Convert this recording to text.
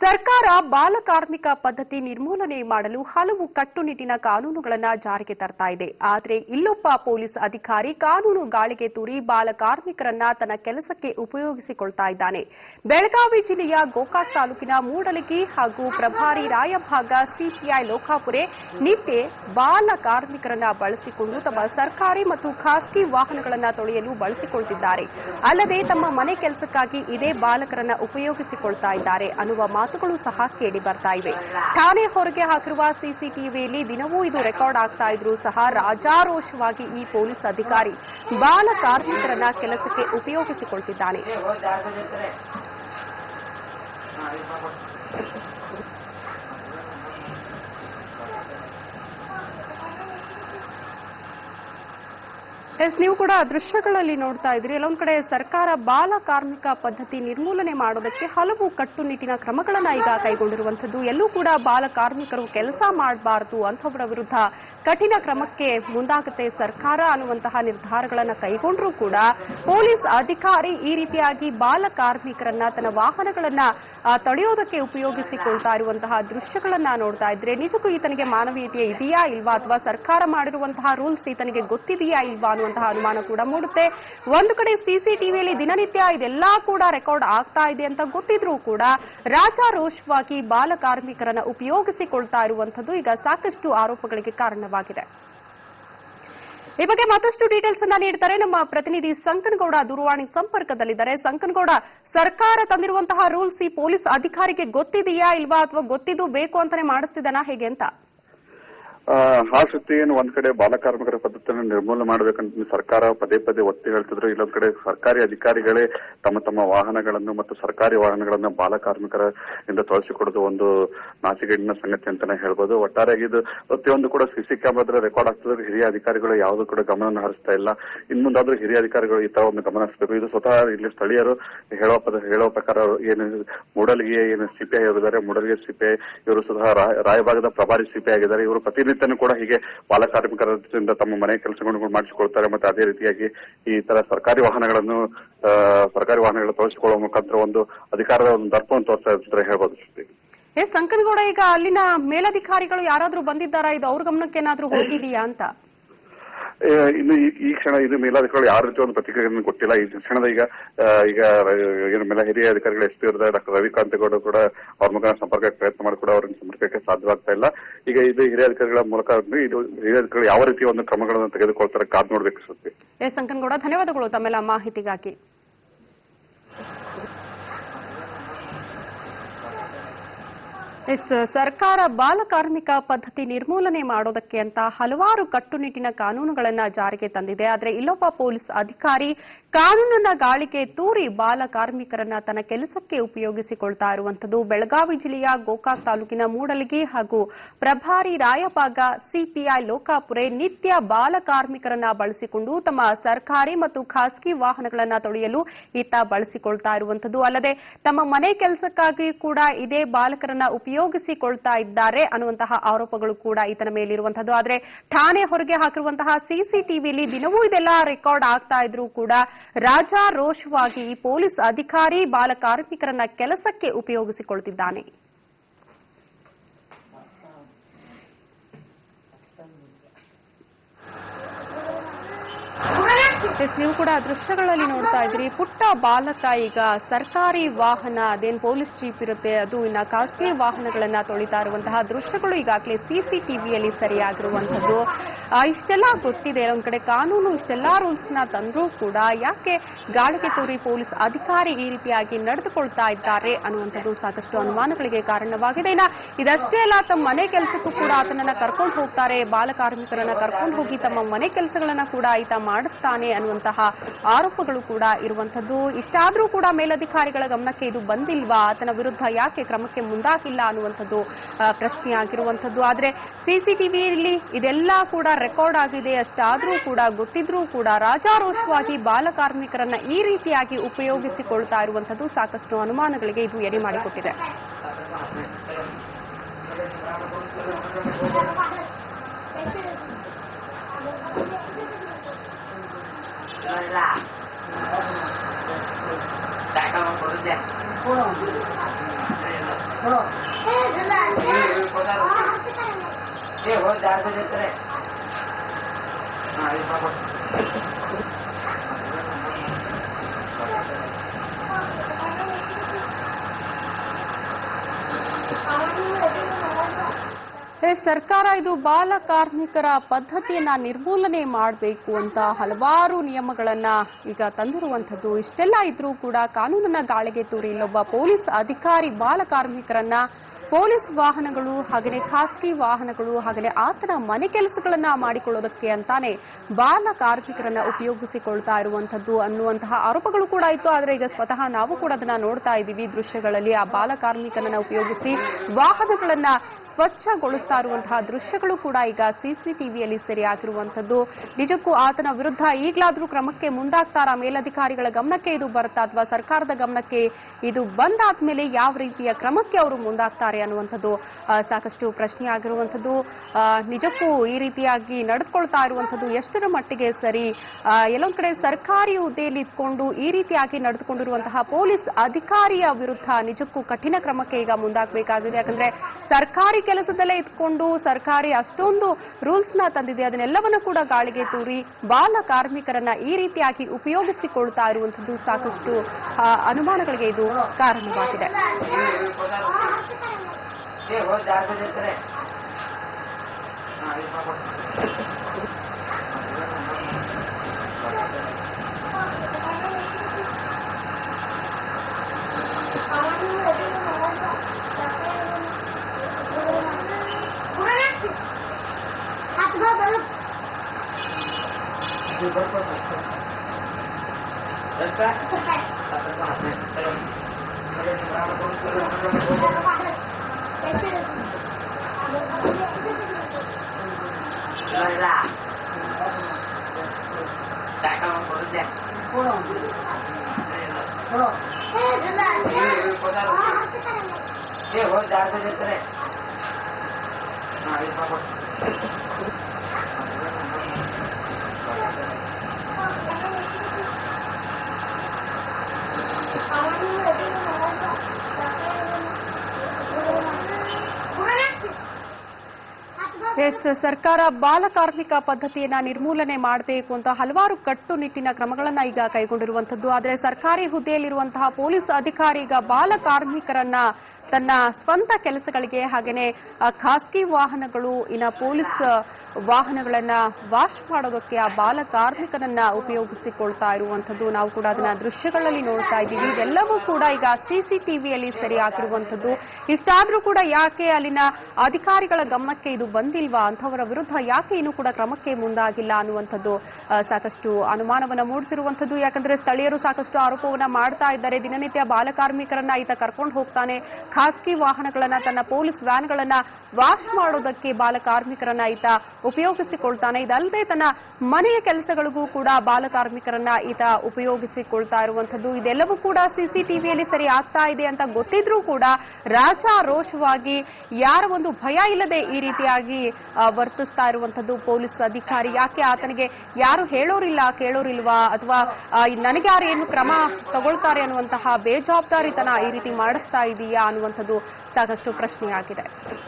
ಸರ್ಕಾರ ಬಾಲಕಾರ್ಮಿಕ ಪದ್ಧತಿ ನಿರ್ಮೂಲನೆ ಮಾಡಲು ಹಲವು ಕಟ್ಟುನಿಟ್ಟಿನ ಕಾನೂನುಗಳನ್ನು ಜಾರಿಗೆ ತರ್ತಾ ಇದೆ ಆದರೆ ಇಲ್ಲೊಬ್ಬ ಪೊಲೀಸ್ ಅಧಿಕಾರಿ ಕಾನೂನು ಗಾಳಿಗೆ ತೂರಿ ಬಾಲಕಾರ್ಮಿಕರನ್ನ ತನ್ನ ಕೆಲಸಕ್ಕೆ ಉಪಯೋಗಿಸಿಕೊಳ್ತಾ ಇದ್ದಾನೆ ಬೆಳಗಾವಿ ಜಿಲ್ಲೆಯ ಗೋಕಾಕ್ ತಾಲೂಕಿನ ಮೂಡಲಗಿ ಹಾಗೂ ಪ್ರಭಾರಿ ರಾಯಭಾಗ ಸಿಪಿಐ ಲೋಕಾಪುರೆ ನಿತ್ಯ ಬಾಲ ಕಾರ್ಮಿಕರನ್ನ ಬಳಸಿಕೊಂಡು ತಮ್ಮ ಸರ್ಕಾರಿ ಮತ್ತು ಖಾಸಗಿ ವಾಹನಗಳನ್ನ ತೊಳೆಯಲು ಬಳಸಿಕೊಳ್ತಿದ್ದಾರೆ ಅಲ್ಲದೆ ತಮ್ಮ ಮನೆ ಕೆಲಸಕ್ಕಾಗಿ ಇದೇ ಬಾಲಕರನ್ನ ಉಪಯೋಗಿಸಿಕೊಳ್ತಾ ಇದ್ದಾರೆ ಅನ್ನುವ ಮಾತುಗಳು ಸಹ ಕೇಳಿ ಬರ್ತಾ ಇವೆ ಠಾಣೆ ಹೊರಗೆ ಹಾಕಿರುವ ಸಿಸಿಟಿವಿಯಲ್ಲಿ ದಿನವೂ ಇದು ರೆಕಾರ್ಡ್ ಆಗ್ತಾ ಇದ್ರೂ ಸಹ ರಾಜಾರೋಷವಾಗಿ ಈ ಪೊಲೀಸ್ ಅಧಿಕಾರಿ ಬಾಲ ಕಾರ್ಮಿಕರನ್ನ ಕೆಲಸಕ್ಕೆ ಉಪಯೋಗಿಸಿಕೊಳ್ತಿದ್ದಾನೆ ಎಸ್ ನೀವು ಕೂಡ ದೃಶ್ಯಗಳಲ್ಲಿ ನೋಡ್ತಾ ಇದ್ರಿ ಎಲ್ಲೊಂದ್ ಕಡೆ ಸರ್ಕಾರ ಬಾಲ ಕಾರ್ಮಿಕ ಪದ್ಧತಿ ನಿರ್ಮೂಲನೆ ಮಾಡೋದಕ್ಕೆ ಹಲವು ಕಟ್ಟುನಿಟ್ಟಿನ ಕ್ರಮಗಳನ್ನ ಈಗ ಕೈಗೊಂಡಿರುವಂತದ್ದು ಎಲ್ಲೂ ಕೂಡ ಬಾಲ ಕಾರ್ಮಿಕರು ಕೆಲಸ ಮಾಡಬಾರದು ಅಂಥವರ ವಿರುದ್ಧ ಕಠಿಣ ಕ್ರಮಕ್ಕೆ ಮುಂದಾಗುತ್ತೆ ಸರ್ಕಾರ ಅನ್ನುವಂತಹ ನಿರ್ಧಾರಗಳನ್ನ ಕೈಗೊಂಡ್ರೂ ಕೂಡ ಪೊಲೀಸ್ ಅಧಿಕಾರಿ ಈ ರೀತಿಯಾಗಿ ಬಾಲ ಕಾರ್ಮಿಕರನ್ನ ತನ್ನ ವಾಹನಗಳನ್ನ ಆ, ತಡೆಯೋದಕ್ಕೆ ಉಪಯೋಗಿಸಿಕೊಳ್ತಾ ಇರುವಂತಹ ದೃಶ್ಯಗಳನ್ನ ನೋಡ್ತಾ ಇದ್ರೆ ನಿಜಕ್ಕೂ ಈತನಿಗೆ ಮಾನವೀಯತೆ ಇದೆಯಾ ಇಲ್ವಾ ಅಥವಾ ಸರ್ಕಾರ ಮಾಡಿರುವಂತಹ ರೂಲ್ಸ್ ಈತನಿಗೆ ಗೊತ್ತಿದೆಯಾ ಇಲ್ವಾ ಅನ್ನುವಂತಹ ಅನುಮಾನ ಕೂಡ ಮೂಡುತ್ತೆ ಒಂದು ಕಡೆ ಸಿಸಿಟಿವಿಯಲ್ಲಿ ದಿನನಿತ್ಯ ಇದೆಲ್ಲಾ ಕೂಡ ರೆಕಾರ್ಡ್ ಆಗ್ತಾ ಇದೆ ಅಂತ ಗೊತ್ತಿದ್ರೂ ಕೂಡ ರಾಜಾರೋಷವಾಗಿ ಬಾಲ ಕಾರ್ಮಿಕರನ್ನ ಉಪಯೋಗಿಸಿಕೊಳ್ತಾ ಇರುವಂತದ್ದು ಈಗ ಸಾಕಷ್ಟು ಆರೋಪಗಳಿಗೆ ಕಾರಣವಾಗಿದೆ ಈ ಬಗ್ಗೆ ಮತ್ತಷ್ಟು ಡೀಟೇಲ್ಸ್ ಅನ್ನ ನೀಡ್ತಾರೆ ನಮ್ಮ ಪ್ರತಿನಿಧಿ ಸಂಕನಗೌಡ ದೂರವಾಣಿ ಸಂಪರ್ಕದಲ್ಲಿದ್ದಾರೆ ಸಂಕನಗೌಡ ಸರ್ಕಾರ ತಂದಿರುವಂತಹ ರೂಲ್ಸ್ ಈ ಪೊಲೀಸ್ ಅಧಿಕಾರಿಗೆ ಗೊತ್ತಿದೆಯಾ ಇಲ್ವಾ ಅಥವಾ ಗೊತ್ತಿದ್ದು ಬೇಕು ಅಂತಾನೆ ಮಾಡಿಸ್ತಿದ್ದಾನಾ ಹೇಗೆ ಅಂತ ಆ, ಆ ಶ್ರುತಿ ಏನು ಒಂದ್ ಕಡೆ ಬಾಲಕಾರ್ಮಿಕರ ಪದ್ಧತಿಯನ್ನು ನಿರ್ಮೂಲನೆ ಮಾಡಬೇಕಂತ ಸರ್ಕಾರ ಪದೇ ಪದೇ ಒತ್ತಿ ಹೇಳ್ತಿದ್ರು ಇಲ್ಲೊಂದ್ ಕಡೆ ಸರ್ಕಾರಿ ಅಧಿಕಾರಿಗಳೇ ತಮ್ಮ ತಮ್ಮ ವಾಹನಗಳನ್ನು ಮತ್ತು ಸರ್ಕಾರಿ ವಾಹನಗಳನ್ನ ಬಾಲಕಾರ್ಮಿಕರ ಇಂದ ತೊಳಸಿಕೊಡೋದು ಒಂದು ನಾಚಿಗೇಡಿನ ಸಂಗತಿ ಅಂತಾನೆ ಹೇಳ್ಬೋದು ಒಟ್ಟಾರೆಯಾಗಿ ಇದು ಪ್ರತಿಯೊಂದು ಕೂಡ ಸಿಸಿ ಕ್ಯಾಮ್ರಾದ್ರೆ ರೆಕಾರ್ಡ್ ಆಗ್ತಿದ್ರೆ ಹಿರಿಯ ಅಧಿಕಾರಿಗಳು ಯಾವುದು ಕೂಡ ಗಮನ ಹರಿಸ್ತಾ ಇಲ್ಲ ಇನ್ ಮುಂದಾದ್ರೂ ಹಿರಿಯ ಅಧಿಕಾರಿಗಳು ಈ ತರ ಒಂದು ಗಮನ ಹರಿಸಬೇಕು ಇದು ಸ್ವತಃ ಇಲ್ಲಿ ಸ್ಥಳೀಯರು ಹೇಳೋ ಪದ ಹೇಳೋ ಪ್ರಕಾರ ಅವರು ಏನು ಮೂಡಲ್ಗಿಯ ಏನು ಸಿಪಿಐ ಅವರಿದ್ದಾರೆ ಮೂಡಲ್ಗಿಯ ಸಿಪಿಐ ಇವರು ಸ್ವತಃ ರಾ- ರಾಯಭಾಗದ ಪ್ರಭಾರಿ ಸಿಪಿಐ ಆಗಿದ್ದಾರೆ ಇವರು ಪ್ರತಿನಿತ್ಯನೂ ಕೂಡ ಹೀಗೆ ಬಾಲಕಾರ್ಮಿಕರಿಂದ ತಮ್ಮ ಮನೆ ಕೆಲಸಗಳನ್ನು ಮಾಡಿಸಿಕೊಳ್ತಾರೆ ಮತ್ತೆ ಅದೇ ರೀತಿಯಾಗಿ ಈ ತರ ಸರ್ಕಾರಿ ವಾಹನಗಳನ್ನು ಆ, ಸರ್ಕಾರಿ ವಾಹನಗಳನ್ನು ತೋರಿಸಿಕೊಳ್ಳುವ ಮುಖಾಂತರ ಒಂದು ಅಧಿಕಾರದ ಒಂದು ದರ್ಪವನ್ನು ತೋರಿಸ್ತಾ ಇರ್ತಾರೆ ಹೇಳ್ಬೋದು ಶ್ರುತಿ. ಏ ಸಂಕನಗೌಡ ಈಗ ಅಲ್ಲಿನ ಮೇಲಧಿಕಾರಿಗಳು ಯಾರಾದ್ರೂ ಬಂದಿದ್ದಾರಾ ಇದು ಅವ್ರ ಗಮನಕ್ಕೆ ಏನಾದ್ರೂ ಹೋಗಿದೆಯಾ ಅಂತ ಆ, ಇನ್ನು ಈ- ಈ ಕ್ಷಣ ಇದು ಮೇಲಾಧಿಕಾರಿಗಳು ಯಾವ ರೀತಿ ಒಂದು ಪ್ರತಿಕ್ರಿಯೆಯನ್ನು ಕೊಟ್ಟಿಲ್ಲ ಈ ಕ್ಷಣದ ಈಗ ಆ, ಈಗ ರ- ಏನು ಮೇಲ ಹಿರಿಯ ಅಧಿಕಾರಿಗಳು ಎಸ್ ಪಿ ಇರ್ತಾರೆ ಡಾಕ್ಟರ್ ರವಿಕಾಂತ್ ಗೌಡ ಕೂಡ ಅವ್ರ ಮುಖಾಂತರ ಸಂಪರ್ಕಕ್ಕೆ ಪ್ರಯತ್ನ ಮಾಡಿ ಕೂಡ ಅವ್ರನ್ನ ಸಂಪರ್ಕಕ್ಕೆ ಸಾಧ್ಯವಾಗ್ತಾ ಇಲ್ಲ ಈಗ ಇದು ಹಿರಿಯ ಅಧಿಕಾರಿಗಳ ಮೂಲಕ ಇದು ಹಿರಿಯ ಅಧಿಕಾರಿಗಳು ಯಾವ ರೀತಿ ಒಂದು ಕ್ರಮಗಳನ್ನು ತೆಗೆದುಕೊಳ್ತಾರೆ ಕಾದ್ ನೋಡ್ಬೇಕು ಸುದ್ದಿ ಏ ಸಂಕನಗೌಡ ಧನ್ಯವಾದಗಳು ತಮ್ಮೆಲ್ಲ ಮಾಹಿತಿಗಾಗಿ ಎಸ್ ಸರ್ಕಾರ ಬಾಲಕಾರ್ಮಿಕ ಪದ್ಧತಿ ನಿರ್ಮೂಲನೆ ಮಾಡೋದಕ್ಕೆ ಅಂತ ಹಲವಾರು ಕಟ್ಟುನಿಟ್ಟಿನ ಕಾನೂನುಗಳನ್ನ ಜಾರಿಗೆ ತಂದಿದೆ ಆದರೆ ಇಲ್ಲೊಬ್ಬ ಪೊಲೀಸ್ ಅಧಿಕಾರಿ ಕಾನೂನನ್ನ ಗಾಳಿಗೆ ತೂರಿ ಬಾಲ ಕಾರ್ಮಿಕರನ್ನ ತನ್ನ ಕೆಲಸಕ್ಕೆ ಉಪಯೋಗಿಸಿಕೊಳ್ತಾ ಇರುವಂತದ್ದು ಬೆಳಗಾವಿ ಜಿಲ್ಲೆಯ ಗೋಕಾಕ್ ತಾಲೂಕಿನ ಮೂಡಲಗಿ ಹಾಗೂ ಪ್ರಭಾರಿ ರಾಯಭಾಗ ಸಿಪಿಐ ಲೋಕಾಪುರೆ ನಿತ್ಯ ಬಾಲ ಕಾರ್ಮಿಕರನ್ನ ಬಳಸಿಕೊಂಡು ತಮ್ಮ ಸರ್ಕಾರಿ ಮತ್ತು ಖಾಸಗಿ ವಾಹನಗಳನ್ನ ತೊಳೆಯಲು ಈತ ಬಳಸಿಕೊಳ್ತಾ ಇರುವಂತದ್ದು ಅಲ್ಲದೆ ತಮ್ಮ ಮನೆ ಕೆಲಸಕ್ಕಾಗಿ ಕೂಡ ಇದೇ ಬಾಲಕರನ್ನ ಉಪಯೋಗಿಸಿಕೊಳ್ತಾ ಇದ್ದಾರೆ ಅನ್ನುವಂತಹ ಆರೋಪಗಳು ಕೂಡ ಈತನ ಮೇಲಿರುವಂತದ್ದು ಆದ್ರೆ ಠಾಣೆ ಹೊರಗೆ ಹಾಕಿರುವಂತಹ ಸಿಸಿಟಿವಿಯಲ್ಲಿ ದಿನವೂ ಇದೆಲ್ಲ ರೆಕಾರ್ಡ್ ಆಗ್ತಾ ಇದ್ರೂ ಕೂಡ ರಾಜಾರೋಷವಾಗಿ ಈ ಪೊಲೀಸ್ ಅಧಿಕಾರಿ ಬಾಲ ಕಾರ್ಮಿಕರನ್ನ ಕೆಲಸಕ್ಕೆ ಉಪಯೋಗಿಸಿಕೊಳ್ತಿದ್ದಾನೆ ಎಸ್, ನೀವು ಕೂಡ ದೃಶ್ಯಗಳಲ್ಲಿ ನೋಡ್ತಾ ಇದ್ರಿ ಪುಟ್ಟ ಬಾಲಕ ಈಗ ಸರ್ಕಾರಿ ವಾಹನ ಅದೇನ್ ಪೊಲೀಸ್ ಜೀಪ್ ಇರುತ್ತೆ ಅದು ಇನ್ನ ಖಾಸಗಿ ವಾಹನಗಳನ್ನ ತೊಳಿತಾ ಇರುವಂತಹ ದೃಶ್ಯಗಳು ಈಗಾಗಲೇ ಸಿಸಿಟಿವಿಯಲ್ಲಿ ಸರಿಯಾಗಿರುವಂತದ್ದು ಆ, ಇಷ್ಟೆಲ್ಲ ಗೊತ್ತಿದೆ ಒಂದ್ ಕಡೆ ಕಾನೂನು ಇಷ್ಟೆಲ್ಲಾ ರೂಲ್ಸ್ ನ ತಂದ್ರೂ ಕೂಡ ಯಾಕೆ ಗಾಳಿಗೆ ತೂರಿ ಪೊಲೀಸ್ ಅಧಿಕಾರಿ ಈ ರೀತಿಯಾಗಿ ನಡೆದುಕೊಳ್ತಾ ಇದ್ದಾರೆ ಅನ್ನುವಂಥದ್ದು ಸಾಕಷ್ಟು ಅನುಮಾನಗಳಿಗೆ ಕಾರಣವಾಗಿದೆ ಇನ್ನ ಇದಷ್ಟೇ ಅಲ್ಲ ತಮ್ಮ ಮನೆ ಕೆಲಸಕ್ಕೂ ಕೂಡ ಆತನನ್ನ ಕರ್ಕೊಂಡು ಹೋಗ್ತಾರೆ ಬಾಲ ಕಾರ್ಮಿಕರನ್ನ ಕರ್ಕೊಂಡು ಹೋಗಿ ತಮ್ಮ ಮನೆ ಕೆಲಸಗಳನ್ನ ಕೂಡ ಈತ ಮಾಡಿಸ್ತಾನೆ ಅನ್ನುವಂತಹ ಆರೋಪಗಳು ಕೂಡ ಇರುವಂತದ್ದು ಇಷ್ಟಾದ್ರೂ ಕೂಡ ಮೇಲಧಿಕಾರಿಗಳ ಗಮನಕ್ಕೆ ಇದು ಬಂದಿಲ್ವಾ ಆತನ ವಿರುದ್ಧ ಯಾಕೆ ಕ್ರಮಕ್ಕೆ ಮುಂದಾಗಿಲ್ಲ ಅನ್ನುವಂಥದ್ದು ಆ, ಪ್ರಶ್ನೆಯಾಗಿರುವಂತದ್ದು ಆದ್ರೆ ಸಿಸಿಟಿವಿಯಲ್ಲಿ ಇದೆಲ್ಲ ಕೂಡ ರೆಕಾರ್ಡ್ ಆಗಿದೆ ಅಷ್ಟಾದ್ರೂ ಕೂಡ ಗೊತ್ತಿದ್ರೂ ಕೂಡ ರಾಜಾರೋಷವಾಗಿ ಬಾಲ ಕಾರ್ಮಿಕರನ್ನ ಈ ರೀತಿಯಾಗಿ ಉಪಯೋಗಿಸಿಕೊಳ್ತಾ ಇರುವಂತದ್ದು ಸಾಕಷ್ಟು ಅನುಮಾನಗಳಿಗೆ ಇದು ಎಡೆ ಮಾಡಿಕೊಟ್ಟಿದೆ Tại sao mà có được đẹp? ಏ ಹೋಗಿ ಜಾಸ್ತಿ ಇರ್ತಾರೆ ಹಾಂ ಇದು ಮಾಡ್ಕೊಡಿ. ಏ, ಸರ್ಕಾರ ಇದು ಬಾಲ ಕಾರ್ಮಿಕರ ಪದ್ಧತಿಯನ್ನ ನಿರ್ಮೂಲನೆ ಮಾಡಬೇಕು ಅಂತ ಹಲವಾರು ನಿಯಮಗಳನ್ನ ಈಗ ತಂದಿರುವಂತದ್ದು ಇಷ್ಟೆಲ್ಲ ಇದ್ರೂ ಕೂಡ ಕಾನೂನನ್ನ ಗಾಳಿಗೆ ತೂರಿ ಇಲ್ಲೊಬ್ಬ ಪೊಲೀಸ್ ಅಧಿಕಾರಿ ಬಾಲ ಕಾರ್ಮಿಕರನ್ನ ಪೊಲೀಸ್ ವಾಹನಗಳು ಹಾಗೆಯೇ ಖಾಸಗಿ ವಾಹನಗಳು ಹಾಗೆಯೇ ಆತನ ಮನೆ ಕೆಲಸಗಳನ್ನ ಮಾಡಿಕೊಳ್ಳೋದಕ್ಕೆ ಅಂತಾನೆ ಬಾಲ ಕಾರ್ಮಿಕರನ್ನ ಉಪಯೋಗಿಸಿಕೊಳ್ತಾ ಇರುವಂತದ್ದು ಅನ್ನುವಂತಹ ಆರೋಪಗಳು ಕೂಡ ಇತ್ತು ಆದ್ರೆ ಈಗ ಸ್ವತಃ ನಾವು ಕೂಡ ಅದನ್ನ ನೋಡ್ತಾ ಇದ್ದೀವಿ ದೃಶ್ಯಗಳಲ್ಲಿ ಆ ಬಾಲ ಕಾರ್ಮಿಕರನ್ನ ಉಪಯೋಗಿಸಿ ವಾಹನಗಳನ್ನ ಸ್ವಚ್ಛಗೊಳಿಸ್ತಾ ಇರುವಂತಹ ದೃಶ್ಯಗಳು ಕೂಡ ಈಗ ಸಿಸಿಟಿವಿಯಲ್ಲಿ ಸೆರೆಯಾಗಿರುವಂತದ್ದು ನಿಜಕ್ಕೂ ಆತನ ವಿರುದ್ಧ ಈಗಲಾದ್ರೂ ಕ್ರಮಕ್ಕೆ ಮುಂದಾಗ್ತಾರಾ ಮೇಲಧಿಕಾರಿಗಳ ಗಮನಕ್ಕೆ ಇದು ಬರುತ್ತಾ ಅಥವಾ ಸರ್ಕಾರದ ಗಮನಕ್ಕೆ ಇದು ಬಂದಾದ್ಮೇಲೆ ಯಾವ ರೀತಿಯ ಕ್ರಮಕ್ಕೆ ಅವರು ಮುಂದಾಗ್ತಾರೆ ಅನ್ನುವಂಥದ್ದು ಆ, ಸಾಕಷ್ಟು ಪ್ರಶ್ನೆ ಆಗಿರುವಂಥದ್ದು ಆ, ನಿಜಕ್ಕೂ ಈ ರೀತಿಯಾಗಿ ನಡೆದುಕೊಳ್ತಾ ಇರುವಂಥದ್ದು ಎಷ್ಟರ ಮಟ್ಟಿಗೆ ಸರಿ ಆ, ಎಲ್ಲೊಂದ್ ಕಡೆ ಸರ್ಕಾರಿ ಹುದ್ದೆಯಲ್ಲಿ ಇದ್ಕೊಂಡು ಈ ರೀತಿಯಾಗಿ ನಡೆದುಕೊಂಡಿರುವಂತಹ ಪೊಲೀಸ್ ಅಧಿಕಾರಿಯ ವಿರುದ್ಧ ನಿಜಕ್ಕೂ ಕಠಿಣ ಕ್ರಮಕ್ಕೆ ಈಗ ಮುಂದಾಗಬೇಕಾಗಿದೆ ಯಾಕಂದ್ರೆ ಸರ್ಕಾರಿ ಕೆಲಸದಲ್ಲೇ ಇದ್ಕೊಂಡು ಸರ್ಕಾರಿ ಅಷ್ಟೊಂದು ರೂಲ್ಸ್ ನ ತಂದಿದೆ ಅದನ್ನೆಲ್ಲವನ್ನ ಕೂಡ ಗಾಳಿಗೆ ತೂರಿ ಬಾಲ ಕಾರ್ಮಿಕರನ್ನ ಈ ರೀತಿಯಾಗಿ ಉಪಯೋಗಿಸಿಕೊಳ್ತಾ ಇರುವಂತದ್ದು ಸಾಕಷ್ಟು ಆ, ಅನುಮಾನಗಳಿಗೆ ಇದು ಕಾರಣವಾಗಿದೆ ಏ ಹೋಗಿ ಜಾಸ್ತಿ ಇರ್ತಾರೆ ಹಾಂ ಇದು ಮಾಡ್ಕೊಡಿ. ಇದು ಬರ್ಕೊಡಿ. ಎಷ್ಟು? ಹತ್ತು ರೂಪಾಯಿ, ಹದಿನೈದು. ಸರಿ. ಸರಿ, ಇಲ್ಲ, ಇಲ್ಲ. ಸಾಯಂಕಾಲ ಬಂದು ಕೊಡುತ್ತೆ. ಏ ಹೋಗಿ ಜಾಸ್ತಿ ಇರ್ತಾರೆ ಹಾಂ ಇದು ಮಾಡ್ಕೊಡಿ. ಎಸ್ ಸರ್ಕಾರ ಬಾಲ ಕಾರ್ಮಿಕ ಪದ್ಧತಿಯನ್ನ ನಿರ್ಮೂಲನೆ ಮಾಡಬೇಕು ಅಂತ ಹಲವಾರು ಕಟ್ಟುನಿಟ್ಟಿನ ಕ್ರಮಗಳನ್ನ ಈಗ ಕೈಗೊಂಡಿರುವಂತದ್ದು ಆದರೆ ಸರ್ಕಾರಿ ಹುದ್ದೆಯಲ್ಲಿರುವಂತಹ ಪೊಲೀಸ್ ಅಧಿಕಾರಿ ಈಗ ಬಾಲ ಕಾರ್ಮಿಕರನ್ನ ತನ್ನ ಸ್ವಂತ ಕೆಲಸಗಳಿಗೆ ಹಾಗೇನೆ ಆ, ಖಾಸಗಿ ವಾಹನಗಳು ಇನ್ನ ಪೊಲೀಸ್ ವಾಹನಗಳನ್ನ ವಾಶ್ ಮಾಡೋದಕ್ಕೆ ಆ ಬಾಲ ಕಾರ್ಮಿಕರನ್ನ ಉಪಯೋಗಿಸಿಕೊಳ್ತಾ ಇರುವಂತದ್ದು ನಾವು ಕೂಡ ಅದನ್ನ ದೃಶ್ಯಗಳಲ್ಲಿ ನೋಡ್ತಾ ಇದ್ದೀವಿ ಇದೆಲ್ಲವೂ ಕೂಡ ಈಗ ಸಿಸಿಟಿವಿಯಲ್ಲಿ ಸರಿಯಾಗಿರುವಂತದ್ದು ಇಷ್ಟಾದ್ರೂ ಕೂಡ ಯಾಕೆ ಅಲ್ಲಿನ ಅಧಿಕಾರಿಗಳ ಗಮನಕ್ಕೆ ಇದು ಬಂದಿಲ್ವಾ ಅಂಥವರ ವಿರುದ್ಧ ಯಾಕೆ ಇನ್ನೂ ಕೂಡ ಕ್ರಮಕ್ಕೆ ಮುಂದಾಗಿಲ್ಲ ಅನ್ನುವಂಥದ್ದು ಆ, ಸಾಕಷ್ಟು ಅನುಮಾನವನ್ನ ಮೂಡಿಸಿರುವಂತದ್ದು ಯಾಕಂದ್ರೆ ಸ್ಥಳೀಯರು ಸಾಕಷ್ಟು ಆರೋಪವನ್ನ ಮಾಡ್ತಾ ಇದ್ದಾರೆ ದಿನನಿತ್ಯ ಬಾಲಕಾರ್ಮಿಕರನ್ನ ಈತ ಕರ್ಕೊಂಡು ಹೋಗ್ತಾನೆ ಖಾಸಗಿ ವಾಹನಗಳನ್ನ ತನ್ನ ಪೊಲೀಸ್ ವ್ಯಾನ್ಗಳನ್ನ ವಾಶ್ ಮಾಡೋದಕ್ಕೆ ಬಾಲಕಾರ್ಮಿಕರನ್ನ ಈತ ಉಪಯೋಗಿಸಿಕೊಳ್ತಾನೆ ಇದಲ್ಲದೆ ತನ್ನ ಮನೆಯ ಕೆಲಸಗಳಿಗೂ ಕೂಡ ಬಾಲಕಾರ್ಮಿಕರನ್ನ ಈತ ಉಪಯೋಗಿಸಿಕೊಳ್ತಾ ಇರುವಂತದ್ದು ಇದೆಲ್ಲವೂ ಕೂಡ ಸಿಸಿಟಿವಿಯಲ್ಲಿ ಸರಿ ಆಗ್ತಾ ಇದೆ ಅಂತ ಗೊತ್ತಿದ್ರೂ ಕೂಡ ರಾಜಾರೋಷವಾಗಿ ಯಾರ ಒಂದು ಭಯ ಇಲ್ಲದೆ ಈ ರೀತಿಯಾಗಿ ಆ, ವರ್ತಿಸ್ತಾ ಇರುವಂತದ್ದು ಪೊಲೀಸ್ ಅಧಿಕಾರಿ ಯಾಕೆ ಆತನಿಗೆ ಯಾರು ಹೇಳೋರಿಲ್ಲ ಕೇಳೋರಿಲ್ವಾ ಅಥವಾ ಆ, ನನಗೆ ಯಾರು ಏನು ಕ್ರಮ ತಗೊಳ್ತಾರೆ ಅನ್ನುವಂತಹ ಬೇಜವಾಬ್ದಾರಿತನ ಈ ರೀತಿ ಮಾಡಿಸ್ತಾ ಇದೆಯಾ ಅನ್ನುವಂಥದ್ದು ಸಾಕಷ್ಟು ಪ್ರಶ್ನೆಯಾಗಿದೆ